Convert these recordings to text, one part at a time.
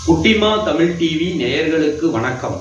குட்டிமா தமிழ் டிவி நேயர்களுக்கு வணக்கம்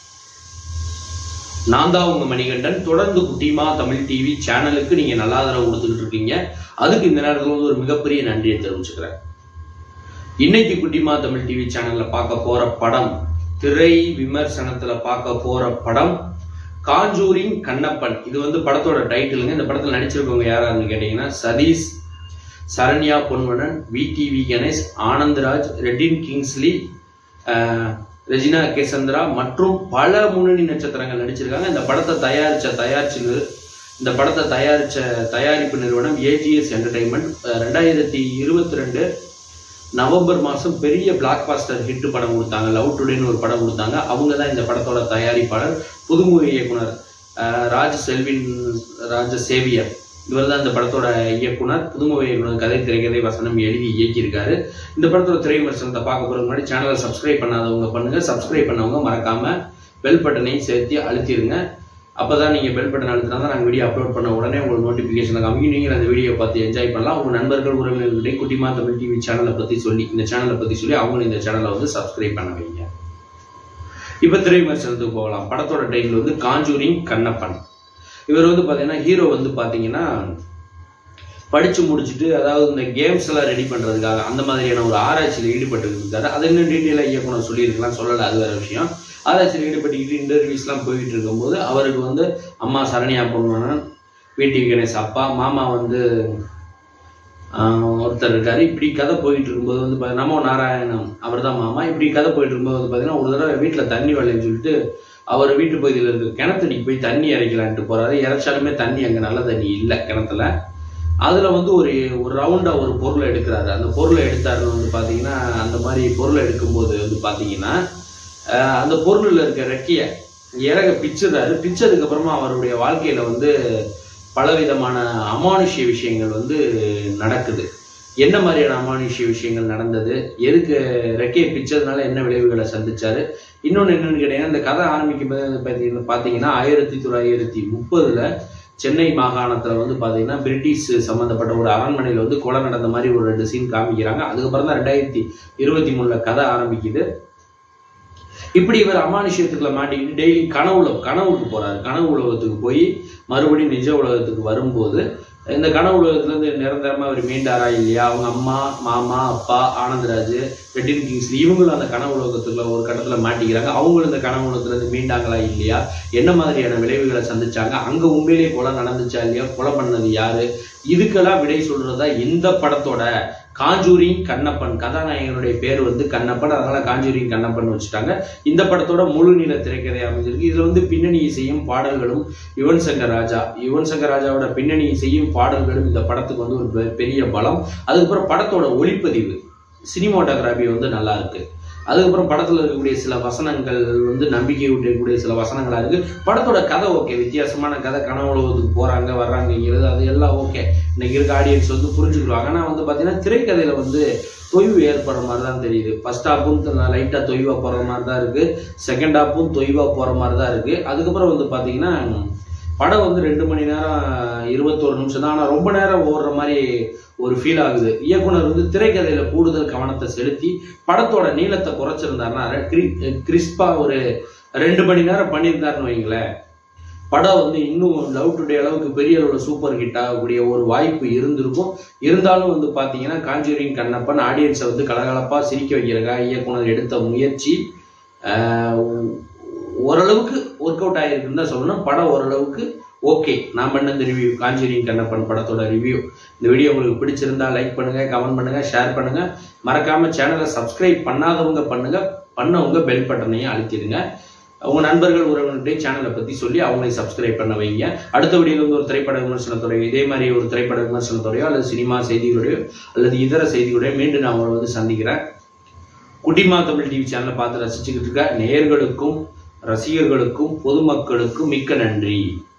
நான் தான் உங்க மணிகண்டன் தொடர்ந்து குட்டிமா தமிழ் டிவி சேனலுக்கு நீங்க நல்ல ஆதரவு கொடுத்துக்கிட்டு இருக்கீங்க அதுக்கு இந்த நேரத்தில் வந்து ஒரு மிகப்பெரிய நன்றியை தெரிவிச்சுக்கிறேன் இன்னைக்கு குட்டிமா தமிழ் டிவி சேனல்ல பார்க்க போற படம் திரை விமர்சனத்துல பார்க்க போற படம் காஞ்சூரிங் கண்ணப்பன் இது வந்து படத்தோட டைட்டிலுங்க இந்த படத்துல நடிச்சிருக்கவங்க யாராருன்னு கேட்டீங்கன்னா சதீஷ் சரண்யா பொன்வனன் வி டிவி கணேஷ் ஆனந்த்ராஜ் ரெட்டின் கிங்ஸ்லி ஆஹ், ரெஜினா கேசந்திரா மற்றும் பல முன்னணி நட்சத்திரங்கள் நடிச்சிருக்காங்க இந்த படத்தை தயாரிச்ச தயாரிச்சு இந்த படத்தை தயாரிச்ச தயாரிப்பு நிறுவனம் ஏஜிஎஸ் என்டர்டைன்மெண்ட் ரெண்டாயிரத்தி இருபத்தி ரெண்டு நவம்பர் மாதம் பெரிய பிளாக் பாஸ்டர் ஹிட் படம் கொடுத்தாங்க லவ் டுடேன்னு ஒரு படம் கொடுத்தாங்க அவங்க தான் இந்த படத்தோட தயாரிப்பாளர் புதுமுக இயக்குனர் ஆஹ், ராஜ் செல்வின் ராஜ சேவியர் இவர் தான் இந்த படத்தோட இயக்குனர் புதுமுக இயக்குனர் கதை திரைக்கதை வசனம் எழுதி இயக்கியிருக்காரு இந்த படத்தோட திரை விமர்சனத்தை பார்க்க போறதுக்கு முன்னாடி சேனலை சப்ஸ்கிரைப் பண்ணாதவங்க பண்ணுங்க சப்ஸ்கிரைப் பண்ணவங்க மறக்காம பெல் பட்டனையும் சேர்த்து அழுத்திடுங்க அப்பதான் நீங்க பெல் பட்டன் அழுத்தினா தான் நாங்கள் வீடியோ அப்லோட் பண்ண உடனே உங்களுக்கு நோட்டிஃபிகேஷன் காமிக்கும் நீங்கள் அந்த வீடியோ பார்த்து என்ஜாய் பண்ணலாம் உங்க நண்பர்கள் உறவினர்களிடையே குட்டிமா தமிழ் டிவி சேனலை பத்தி சொல்லி இந்த சேனலை பத்தி சொல்லி அவங்களும் இந்த சேனலை வந்து சப்ஸ்கிரைப் பண்ண வைங்க இப்ப திரை விமர்சனத்துக்கு போகலாம் படத்தோட டைட்டில் வந்து காஞ்சூரிங் கண்ணப்பன் இவர் வந்து பாத்தீங்கன்னா ஹீரோ வந்து பாத்தீங்கன்னா படிச்சு முடிச்சுட்டு அதாவது இந்த கேம்ஸ் எல்லாம் ரெடி பண்றதுக்காக அந்த மாதிரியான ஒரு ஆராய்ச்சியில் ஈடுபட்டு இருக்காரு அது இன்னும் டீட்டெயிலாக இயக்குனர் சொல்லியிருக்கலாம் சொல்லலை அது வேற விஷயம் ஆராய்ச்சியில் ஈடுபட்டுக்கிட்டு இன்டர்வியூஸ்லாம் போயிட்டு இருக்கும்போது அவருக்கு வந்து அம்மா சரண்யா பொண்ணு வீட்டுக்கு கணேஷ் அப்பா மாமா வந்து ஆஹ், ஒருத்தர் இருக்காரு இப்படி கதை போயிட்டு இருக்கும்போது வந்து பாத்தீங்கன்னா, நமோ நாராயணம் அவர் தான் மாமா இப்படி கதை போயிட்டு இருக்கும்போது வந்து பார்த்தீங்கன்னா ஒரு தடவை வீட்டில் தண்ணி வரலைன்னு சொல்லிட்டு அவர் வீட்டு பகுதியில் இருக்க கிணத்தடிக்கு போய் தண்ணி இறைக்கலான்ட்டு போறாரு இறைச்சாலுமே தண்ணி அங்கே நல்ல தண்ணி இல்லை கிணத்துல அதுல வந்து ஒரு ஒரு ரவுண்டா ஒரு பொருளை எடுக்கிறாரு அந்த பொருளை எடுத்தாருன்னு வந்து பாத்தீங்கன்னா அந்த மாதிரி பொருளை எடுக்கும்போது வந்து பாத்தீங்கன்னா ஆஹ், அந்த பொருள்ல இருக்க ரெக்கைய இறக பிச்சுறாரு பிச்சதுக்கு அப்புறமா அவருடைய வாழ்க்கையில வந்து பலவிதமான அமானுஷ்ய விஷயங்கள் வந்து நடக்குது என்ன மாதிரியான அமானுஷ்ய விஷயங்கள் நடந்தது எதுக்கு ரெக்கையை பிச்சதுனால என்ன விளைவுகளை சந்திச்சாரு இன்னொன்று என்னன்னு கேட்டீங்கன்னா இந்த கதை ஆரம்பிக்கும் போது வந்து பார்த்தீங்கன்னா பார்த்தீங்கன்னா ஆயிரத்தி தொள்ளாயிரத்தி முப்பதுல சென்னை மாகாணத்துல வந்து பாத்தீங்கன்னா பிரிட்டிஷ் சம்பந்தப்பட்ட ஒரு அரண்மனையில வந்து கொலை நடந்த மாதிரி ஒரு ரெண்டு சீன் காமிக்கிறாங்க அதுக்கப்புறம் தான் ரெண்டாயிரத்தி இருபத்தி மூணுல கதை ஆரம்பிக்குது இப்படி இவர் அமானுஷ்யத்துக்குள்ள மாட்டிக்கிட்டு டெய்லி கனவுல கனவுக்கு போறாரு கனவு உலகத்துக்கு போய் மறுபடியும் நிஜ உலகத்துக்கு வரும்போது இந்த கனவு உலகத்துல இருந்து நிரந்தரமா அவர் மீண்டாரா இல்லையா அவங்க அம்மா மாமா அப்பா ஆனந்தராஜ் ரெட்டின் கிங்ஸ்லி இவங்களும் அந்த கனவு உலகத்துக்குள்ள ஒரு கட்டத்துல மாட்டிக்கிறாங்க அவங்களும் இந்த கனவு உலகத்துல இருந்து மீண்டாங்களா இல்லையா என்ன மாதிரியான விளைவுகளை சந்திச்சாங்க அங்க உண்மையிலேயே கொலை நடந்துச்சா இல்லையா கொலை பண்ணது யாரு இதுக்கெல்லாம் விடை சொல்றதா இந்த படத்தோட காஞ்சூரிங் கண்ணப்பன் கதாநாயகனுடைய பேர் வந்து கண்ணப்பன் அதனால காஞ்சூரிங் கண்ணப்பன் வச்சுட்டாங்க இந்த படத்தோட முழு நீள திரைக்கதை அமைஞ்சிருக்கு இதுல வந்து பின்னணி இசையும் பாடல்களும் யுவன் சங்கர் ராஜா யுவன் சங்கர் ராஜாவோட பின்னணி இசையும் பாடல்களும் இந்த படத்துக்கு வந்து ஒரு பெ- பெரிய பலம் அதுக்கப்புறம் படத்தோட ஒளிப்பதிவு சினிமாட்டோகிராஃபி வந்து நல்லா இருக்கு அதுக்கப்புறம் படத்துல இருக்கக்கூடிய சில வசனங்கள் வந்து நம்பிக்கை ஊட்டக்கூடிய சில வசனங்களா இருக்கு படத்தோட கதை ஓகே வித்தியாசமான கதை கனவு உலகத்துக்கு போறாங்க வர்றாங்கங்கிறது அது எல்லாம் ஓகே இன்னைக்கு இருக்க ஆடியன்ஸ் வந்து புரிஞ்சுக்கிடுவாங்க ஆனா வந்து பாத்தீங்கன்னா திரைக்கதையில வந்து தொய்வு ஏற்படுற மாதிரி தான் தெரியுது ஃபர்ஸ்ட் ஹாப்பும் லைட்டா தொய்வா போற மாதிரி தான் இருக்கு செகண்ட் ஹாப்பும் தொய்வா போற மாதிரி தான் இருக்கு அதுக்கப்புறம் வந்து பாத்தீங்கன்னா படம் வந்து ரெண்டு மணி நேரம் இருபத்தோரு நிமிஷம் தான் ஆனா ரொம்ப நேரம் ஓடுற மாதிரி ஒரு ஃபீல் ஆகுது இயக்குனர் வந்து திரைக்கதையில கூடுதல் கவனத்தை செலுத்தி படத்தோட நீளத்தை குறைச்சிருந்தாருன்னா கிரி- கிறிஸ்பா ஒரு ரெண்டு மணி நேரம் பண்ணியிருந்தாருன்னு வைங்களேன் படம் வந்து இன்னும் லவ் டுடே அளவுக்கு பெரிய அளவில் சூப்பர் ஹிட் ஆகக்கூடிய ஒரு வாய்ப்பு இருந்திருக்கும் இருந்தாலும் வந்து பார்த்தீங்கன்னா காஞ்சூரிங் கண்ணப்பன் ஆடியன்ஸை வந்து கலகலப்பாக சிரிக்க வைக்கிறதுக்காக இயக்குனர் எடுத்த முயற்சி ஆஹ், ஓரளவுக்கு ஒர்க் அவுட் ஆகிருக்குன்னு தான் சொல்லணும் படம் ஓரளவுக்கு ஓகே நான் பண்ண இந்த ரிவ்யூ காஞ்சூரிங் கண்ணப்பன் படத்தோட ரிவ்யூ இந்த வீடியோ உங்களுக்கு பிடிச்சிருந்தா லைக் பண்ணுங்க கமெண்ட் பண்ணுங்க ஷேர் பண்ணுங்க மறக்காம சேனலை சப்ஸ்கிரைப் பண்ணாதவங்க பண்ணுங்க பண்ணவங்க பெல் பட்டனையும் அழுத்திடுங்க உங்க நண்பர்கள் உறவினர்கிட்ட சேனலை பத்தி சொல்லி அவங்களை சப்ஸ்கிரைப் பண்ண வைங்க அடுத்த வீடியோல வந்து ஒரு திரைப்பட விமர்சனத்தோடய இதே மாதிரி ஒரு திரைப்பட விமர்சனத்தோடயோ அல்லது சினிமா செய்திகளோடயோ அல்லது இதர செய்திகளோடய மீண்டும் நான் உங்களை வந்து சந்திக்கிறேன் குட்டிமா தமிழ் டிவி சேனலை பார்த்து ரசிச்சுக்கிட்டு இருக்க நேயர்களுக்கும் ரசிகர்களுக்கும் பொதுமக்களுக்கும் மிக்க நன்றி